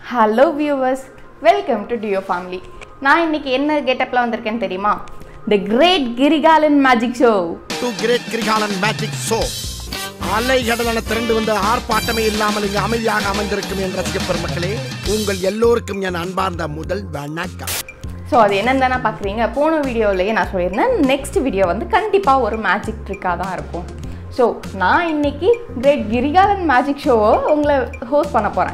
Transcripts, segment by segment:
Hello viewers welcome to Duo family நான் இன்னைக்கு என்ன கெட்டப்பில் வந்திருக்கேன்னு தெரியுமா the great Kirikalan magic show to great Kirikalan magic show அலைகடலான திரண்டு வந்த ஆர்ப்பாட்டமே இல்லாமல் இங்கு அமைதியாக அமைந்திருக்கும் என் ரசிக பெருமக்களே உங்கள் எல்லோருக்கும் என் அன்பார்ந்த முதல் வணக்கம் ஸோ அது என்னன்னு தானே பார்க்குறீங்க போன வீடியோவிலேயே நான் சொல்லியிருந்தேன் நெக்ஸ்ட் வீடியோ வந்து கண்டிப்பாக ஒரு மேஜிக் ட்ரிக்காக தான் இருக்கும் ஸோ நான் இன்னைக்கு கிரேட் கிரிகாலன் மேஜிக் ஷோவை உங்களை ஹோஸ்ட் பண்ண போகிறேன்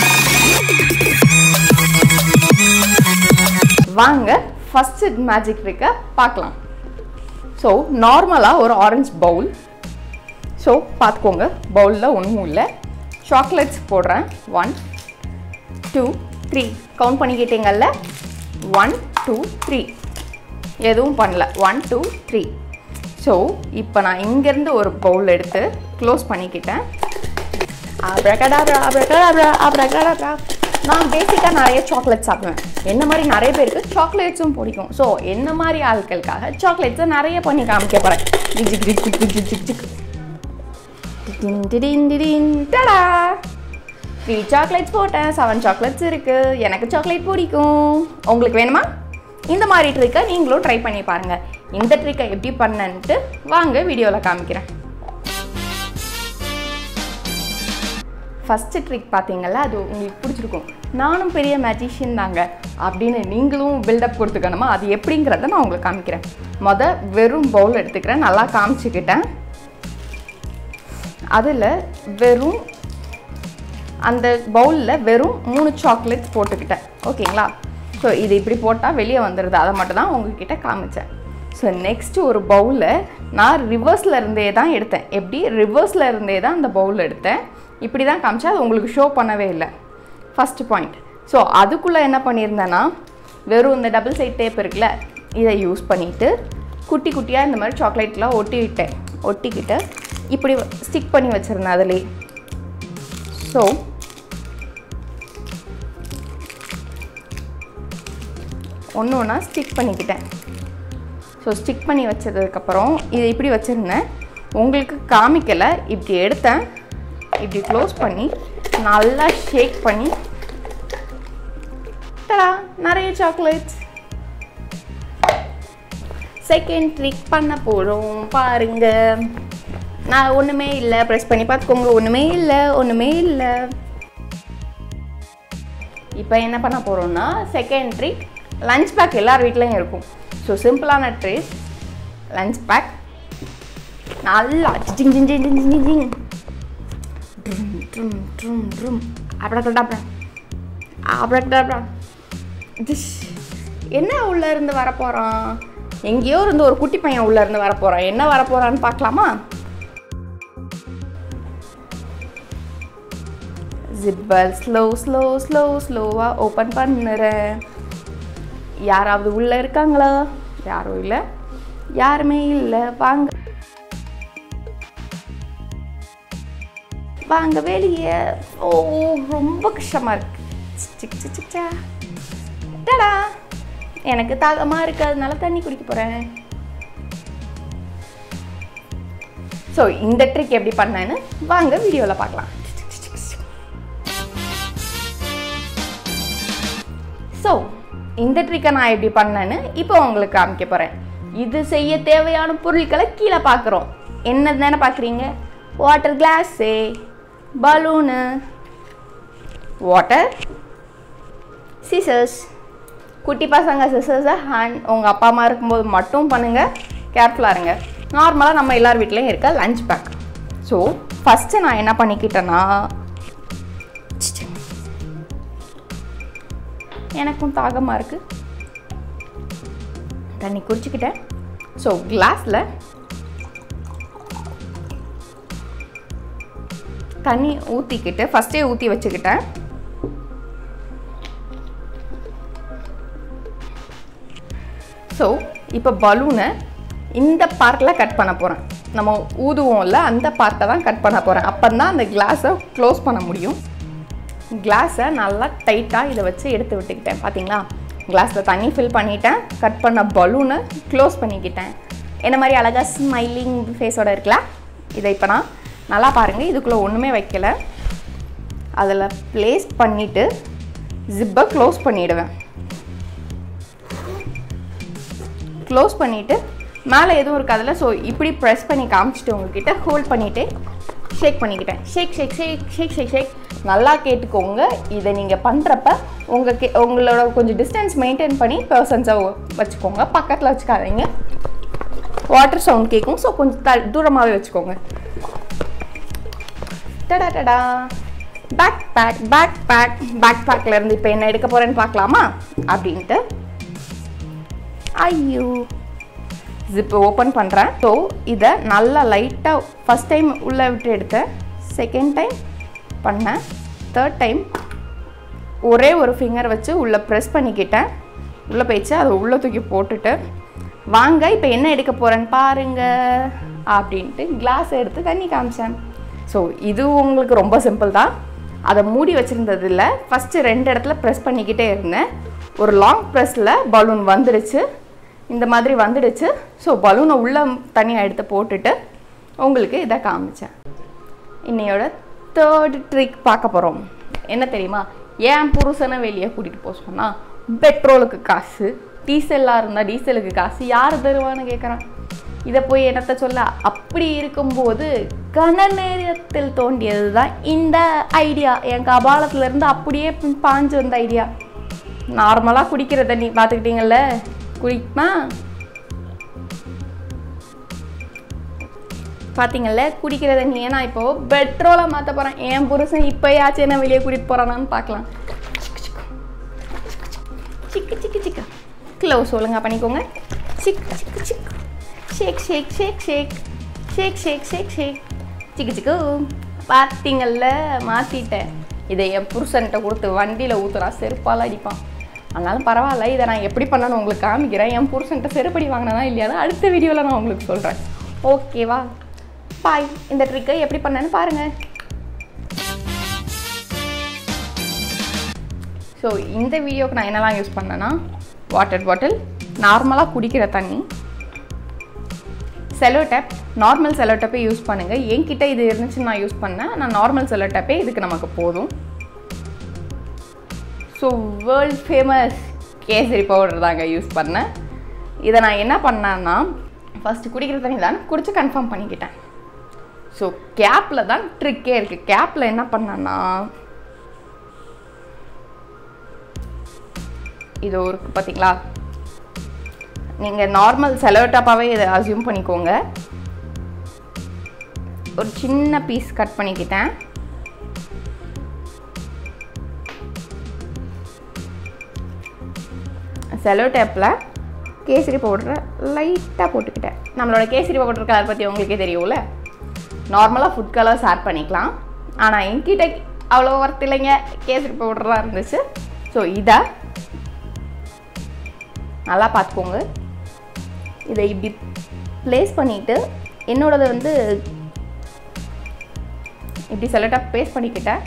வாங்க ஃபஸ்ட்டு மேஜிக் ட்ரிக்கை பார்க்கலாம் ஸோ நார்மலாக ஒரு ஆரஞ்சு பவுல் ஸோ பார்த்துக்கோங்க பவுலில் ஒன்றும் இல்லை சாக்லேட்ஸ் போடுறேன் ஒன் டூ த்ரீ கவுண்ட் பண்ணிக்கிட்டீங்கல்ல ஒன் டூ த்ரீ எதுவும் பண்ணல ஒன் டூ த்ரீ ஸோ இப்போ நான் இங்கேருந்து ஒரு பவுல் எடுத்து க்ளோஸ் பண்ணிக்கிட்டேன் அப்ரகடாப்ரா அப்ரகடாப்ரா அப்ரகடாப்ரா நான் பேசிக்காக நிறைய சாக்லேட் சாப்பிடுவேன் என்ன மாதிரி நிறைய பேருக்கு சாக்லேட்ஸும் பிடிக்கும் ஸோ என்ன மாதிரி ஆட்களுக்காக சாக்லேட்ஸை நிறைய பண்ணி காமிக்க போகிறேன் ஜிக் ஜிக் ஜிக் ஜிக் ஜிக் ஜிக் ஜிக் டிடின் டிடின் டிடின் டடா த்ரீ சாக்லேட்ஸ் போட்டேன் செவன் சாக்லேட்ஸ் இருக்குது எனக்கு சாக்லேட் பிடிக்கும் உங்களுக்கு வேணுமா இந்த மாதிரி ட்ரிக்கை நீங்களும் ட்ரை பண்ணி பாருங்கள் இந்த ட்ரிக்கை எப்படி பண்ணன்ட்டு வாங்க வீடியோவில் காமிக்கிறேன் ஃபஸ்ட்டு ட்ரிக் பார்த்தீங்கல்ல அது உங்களுக்கு பிடிச்சிருக்கும் நானும் பெரிய மேஜிஷியன் தாங்க அப்படின்னு நீங்களும் பில்டப் கொடுத்துக்கணுமா அது எப்படிங்கிறத நான் உங்களுக்கு காமிக்கிறேன் மொதல் வெறும் பவுல் எடுத்துக்கிறேன் நல்லா காமிச்சிக்கிட்டேன் அதில் வெறும் அந்த பவுலில் வெறும் மூணு சாக்லேட்ஸ் போட்டுக்கிட்டேன் ஓகேங்களா ஸோ இது இப்படி போட்டால் வெளியே வந்துடுது அதை மட்டும் தான் உங்ககிட்ட காமிச்சேன் ஸோ நெக்ஸ்ட்டு ஒரு பவுலை நான் ரிவர்ஸில் இருந்தே தான் எடுத்தேன் எப்படி ரிவர்ஸில் இருந்தே தான் அந்த பவுல் எடுத்தேன் இப்படி தான் காமிச்சேன் அது உங்களுக்கு ஷோ பண்ணவே இல்லை ஃபஸ்ட்டு பாயிண்ட் ஸோ அதுக்குள்ளே என்ன பண்ணியிருந்தேன்னா வெறும் இந்த டபுள் சைட் டேப் இருக்குல்ல இதை யூஸ் பண்ணிவிட்டு குட்டி குட்டியாக இந்த மாதிரி சாக்லேட்லாம் ஒட்டிக்கிட்டேன் ஒட்டிக்கிட்டு இப்படி ஸ்டிக் பண்ணி வச்சுருந்தேன் அதுலேயே ஸோ ஒன்று ஒன்றா ஸ்டிக் பண்ணிக்கிட்டேன் ஸோ ஸ்டிக் பண்ணி வச்சதுக்கப்புறம் இது இப்படி வச்சுருந்தேன் உங்களுக்கு காமிக்கலை இப்படி எடுத்தேன் இப்படி க்ளோஸ் பண்ணி நல்லா ஷேக் பண்ணி தடா நிறைய சாக்லேட்ஸ் செகண்ட் ட்ரிக் பண்ண போகிறோம் பாருங்க நான் ஒன்றுமே இல்லை ப்ரெஸ் பண்ணி பார்த்துக்கோங்க ஒன்றுமே இல்லை ஒன்றுமே இல்லை இப்போ என்ன பண்ண போகிறோம்னா செகண்ட் ட்ரிக் லஞ்ச் பேக் எல்லார் வீட்லேயும் இருக்கும் ஸோ சிம்பிளான ட்ரிக் லஞ்ச் பேக் நல்லா ஜிங் ஜிங் ஜிங் ஜிங் ஜிங் ஜிங் ட்ரும் ட்ரும் ட்ரும் ட்ரும் அப்டா அப்டா திஷ் என்ன உள்ளே இருந்து வரப்போகிறான் எங்கேயோ இருந்து ஒரு குட்டி பையன் உள்ளே இருந்து வரப்போகிறான் என்ன வரப்போகிறான்னு பார்க்கலாமா ஜிப்பர் ஸ்லோ ஸ்லோ ஸ்லோ ஸ்லோவாக ஓப்பன் பண்ணுறேன் யாராவது உள்ளே இருக்காங்களா யாரும் இல்லை யாருமே இல்லை வாங்க வாங்க வெளியே ஓ ரொம்ப கஷ்டமாக இருக்கு சிக் சிக் சிக் சா. டடா எனக்கு தாகமாக இருக்கு அதனால தண்ணி குடிக்க போகிறேன் ஸோ இந்த ட்ரிக் எப்படி பண்ணேன்னு வாங்க வீடியோவில் பார்க்கலாம் ஸோ இந்த ட்ரிக்கை நான் எப்படி பண்ணேன்னு இப்போ உங்களுக்கு காமிக்க போகிறேன் இது செய்ய தேவையான பொருட்களை கீழே பார்க்குறோம் என்ன தானே பார்க்குறீங்க water glass balloon water scissors குட்டி பசங்க சிசர்ஸை ஹேண்ட் உங்கள் அப்பா அம்மா இருக்கும்போது மட்டும் பண்ணுங்கள் கேர்ஃபுல்லாக இருங்க நார்மலாக நம்ம எல்லார் வீட்லேயும் இருக்க லஞ்ச் பேக் ஸோ ஃபஸ்ட்டு நான் என்ன பண்ணிக்கிட்டேன்னா எனக்கும் தாகமாக இருக்குது தண்ணி குடிச்சிக்கிட்டேன் ஸோ கிளாஸில் தண்ணி ஊற்றிக்கிட்டு ஃபஸ்ட்டே ஊற்றி வச்சுக்கிட்டேன் ஸோ இப்போ பலூனை இந்த பார்ட்டில் கட் பண்ண போகிறேன் நம்ம ஊதுவோம்ல அந்த பார்ட்டை தான் கட் பண்ண போகிறேன் அப்போ தான் அந்த கிளாஸை க்ளோஸ் பண்ண முடியும் கிளாஸை நல்லா டைட்டாக இதை வச்சு எடுத்து விட்டுக்கிட்டேன் பார்த்தீங்களா கிளாஸில் தண்ணி ஃபில் பண்ணிட்டேன் கட் பண்ண பலூனை க்ளோஸ் பண்ணிக்கிட்டேன் என்ன மாதிரி அழகாக ஸ்மைலிங் ஃபேஸோட இருக்கலாம் இதை இப்போ நான் நல்லா பாருங்கள் இதுக்குள்ளே ஒன்றுமே வைக்கல அதில் ப்ளேஸ் பண்ணிவிட்டு ஜிப்பை க்ளோஸ் பண்ணிடுவேன் க்ளோஸ் பண்ணிவிட்டு மேலே எதுவும் இருக்காதுல்ல ஸோ இப்படி ப்ரெஸ் பண்ணி காமிச்சிட்டு உங்ககிட்ட ஹோல்ட் பண்ணிவிட்டு ஷேக் பண்ணிக்கிட்டேன் ஷேக் ஷேக் ஷேக் ஷேக் ஷேக் ஷேக் நல்லா கேட்டுக்கோங்க இதை நீங்கள் பண்ணுறப்ப உங்கள் கே உங்களோட கொஞ்சம் டிஸ்டன்ஸ் மெயின்டைன் பண்ணி பர்சன்ஸை வச்சுக்கோங்க பக்கத்தில் வச்சுக்காதீங்க வாட்டர் சவுண்ட் கேட்கும் ஸோ கொஞ்சம் த தூரமாகவே வச்சுக்கோங்க டடா டடா bag bag bag bag bag பேக்கில் இருந்து இப்போ என்ன எடுக்க போகிறேன்னு பார்க்கலாமா அப்படின்ட்டு ஐயோ ஜிப்பு ஓப்பன் பண்ணுறேன் ஸோ இதை நல்லா லைட்டாக ஃபஸ்ட் டைம் உள்ளே விட்டு எடுத்தேன் செகண்ட் டைம் பண்ணேன் தேர்ட் டைம் ஒரே ஒரு ஃபிங்கர் வச்சு உள்ளே ப்ரெஸ் பண்ணிக்கிட்டேன் உள்ளே போயிடுச்சு அதை உள்ளே தூக்கி போட்டுட்டு வாங்க இப்போ என்ன எடுக்க போகிறேன்னு பாருங்க அப்படின்ட்டு கிளாஸ் எடுத்து தண்ணி காமிச்சேன் ஸோ இது உங்களுக்கு ரொம்ப சிம்பிள் தான் அதை மூடி வச்சுருந்தது இல்லை ஃபஸ்ட்டு ரெண்டு இடத்துல ப்ரெஸ் பண்ணிக்கிட்டே இருந்தேன் ஒரு லாங் ப்ரெஸ்ஸில் பலூன் வந்துடுச்சு இந்த மாதிரி வந்துடுச்சு ஸோ பலூனை உள்ளே தனியாக எடுத்து போட்டுட்டு உங்களுக்கு இதை காமிச்சேன் இன்னையோட தேர்ட் ட்ரிக் பார்க்க போகிறோம் என்ன தெரியுமா ஏன் புருஷனை வெளியே கூட்டிகிட்டு போக சொன்னால் பெட்ரோலுக்கு காசு டீசலாக இருந்தால் டீசலுக்கு காசு யார் தருவான்னு கேட்குறான் இதை போய் என்னத்த சொல்ல அப்படி இருக்கும்போது கன நேரத்தில் தோண்டியது தான் இந்த ஐடியா என் கபாலத்துலேருந்து அப்படியே பாஞ்சு வந்த ஐடியா நார்மலாக குடிக்கிற தண்ணி பார்த்துக்கிட்டீங்கல்ல குடிக்குமா பார்த்தீங்கல்ல குடிக்கிற தண்ணியை நான் இப்போ பெட்ரோலை மாற்ற போகிறேன் என் புருஷன் இப்போயாச்சும் என்ன வெளியே கூட்டிகிட்டு போகிறானான்னு பார்க்கலாம் சிக்கு சிக்கு சிக்கு க்ளவுஸ் ஒழுங்கா பண்ணிக்கோங்க சிக் சிக்கு சிக்கு ஷேக் ஷேக் ஷேக் ஷேக் ஷேக் ஷேக் ஷேக் ஷேக் சிக்கு சிக்கு பார்த்தீங்கல்ல மாற்றிட்டேன் இதை என் புருஷன்கிட்ட கொடுத்து வண்டியில் ஊற்றுறா செருப்பால் அடிப்பான் அதனாலும் பரவாயில்ல இதை நான் எப்படி பண்ணணும் உங்களுக்கு காமிக்கிறேன் என் புருஷன்கிட்ட செருப்படி வாங்கினா இல்லையா அடுத்த வீடியோவில் நான் உங்களுக்கு சொல்கிறேன் ஓகேவா பாய் இந்த ட்ரிக்கை எப்படி பண்ணேன்னு பாருங்கள் ஸோ இந்த வீடியோக்கு நான் என்னெல்லாம் யூஸ் பண்ணேன்னா வாட்டர் பாட்டில் நார்மலாக குடிக்கிற தண்ணி செலோ டேப் நார்மல் செலோ டேப்பே யூஸ் பண்ணுங்கள் என்கிட்ட இது இருந்துச்சு நான் யூஸ் பண்ணேன் நான் நார்மல் செலோ டேப்பே இதுக்கு நமக்கு போதும் so world famous kesari powder தாங்க யூஸ் பண்ணேன் இதை நான் என்ன பண்ணேன்னா ஃபஸ்ட்டு குடிக்கிற தண்ணி தான் குடிச்சு கன்ஃபார்ம் பண்ணிக்கிட்டேன் ஸோ கேப்பில் தான் ட்ரிக்கே இருக்குது கேப்பில் என்ன பண்ணேன்னா இது ஒரு பார்த்தீங்களா நீங்கள் நார்மல் செலோட்டாப்பாகவே இதை அசியூம் பண்ணிக்கோங்க ஒரு சின்ன பீஸ் கட் பண்ணிக்கிட்டேன் செலோ டேப்பில் கேசரி பவுடரை லைட்டாக போட்டுக்கிட்டேன் நம்மளோட கேசரி பவுடர் கலர் பற்றி உங்களுக்கே தெரியும்ல நார்மலாக ஃபுட் கலர்ஸ் ஆட் பண்ணிக்கலாம் ஆனால் என்கிட்ட அவ்வளோ ஒர்த் இல்லைங்க கேசரி பவுடர் தான் இருந்துச்சு ஸோ இதை நல்லா பார்த்துக்கோங்க இதை இப்படி ப்ளேஸ் பண்ணிவிட்டு என்னோடது வந்து இப்படி செலட்டாக பேஸ்ட் பண்ணிக்கிட்டேன்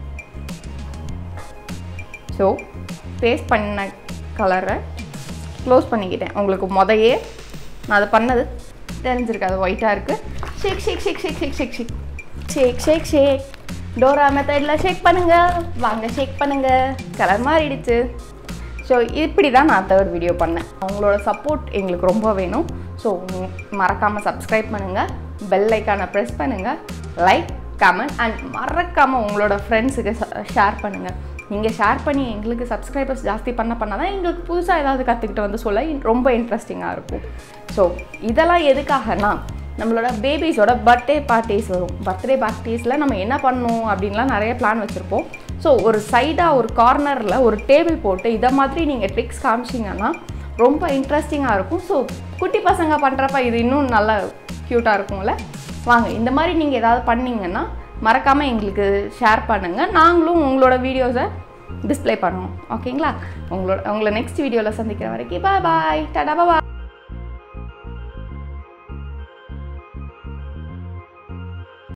ஸோ பேஸ்ட் பண்ண கலரை க்ளோஸ் பண்ணிக்கிட்டேன் உங்களுக்கு முதையே நான் அதை பண்ணது தெரிஞ்சிருக்கு அது ஒயிட்டாக இருக்குது ஷேக் ஷேக் ஷேக் ஷேக் ஷேக் ஷேக் ஷேக் ஷேக் ஷேக் ஷேக் டோரா மெத்தடில் ஷேக் பண்ணுங்கள் வாங்க ஷேக் பண்ணுங்கள் கலர் மாறிடுச்சு ஸோ இப்படி தான் நான் தேர்ட் வீடியோ பண்ணேன் அவங்களோட சப்போர்ட் எங்களுக்கு ரொம்ப வேணும் ஸோ மறக்காமல் சப்ஸ்கிரைப் பண்ணுங்கள் பெல் ஐக்கானை ப்ரெஸ் பண்ணுங்கள் லைக் கமெண்ட் அண்ட் மறக்காமல் உங்களோட ஃப்ரெண்ட்ஸுக்கு ஷேர் பண்ணுங்கள் நீங்கள் ஷேர் பண்ணி எங்களுக்கு சப்ஸ்கிரைபர்ஸ் ஜாஸ்தி பண்ண பண்ணால் தான் எங்களுக்கு புதுசாக ஏதாவது கற்றுக்கிட்டு வந்து சொல்ல ரொம்ப இன்ட்ரெஸ்டிங்காக இருக்கும் ஸோ இதெல்லாம் எதுக்காகனா நம்மளோட பேபிஸோட பர்த்டே பார்ட்டிஸ் வரும் பர்த்டே பார்ட்டிஸில் நம்ம என்ன பண்ணணும் அப்படின்லாம் நிறைய பிளான் வச்சுருப்போம் ஸோ ஒரு சைடாக ஒரு கார்னரில் ஒரு டேபிள் போட்டு இதை மாதிரி நீங்கள் ட்ரிக்ஸ் காமிச்சிங்கன்னா ரொம்ப இன்ட்ரெஸ்டிங்காக இருக்கும் ஸோ குட்டி பசங்க பண்ணுறப்ப இது இன்னும் நல்லா க்யூட்டாக இருக்கும்ல வாங்க இந்த மாதிரி நீங்கள் ஏதாவது பண்ணீங்கன்னா மறக்காமல் எங்களுக்கு ஷேர் பண்ணுங்கள் நாங்களும் உங்களோட வீடியோஸை டிஸ்ப்ளே பண்ணுவோம் ஓகேங்களா உங்களோட உங்களை நெக்ஸ்ட் வீடியோவில் சந்திக்கிற வரைக்கும் பாய் பாய் டாடா பாய்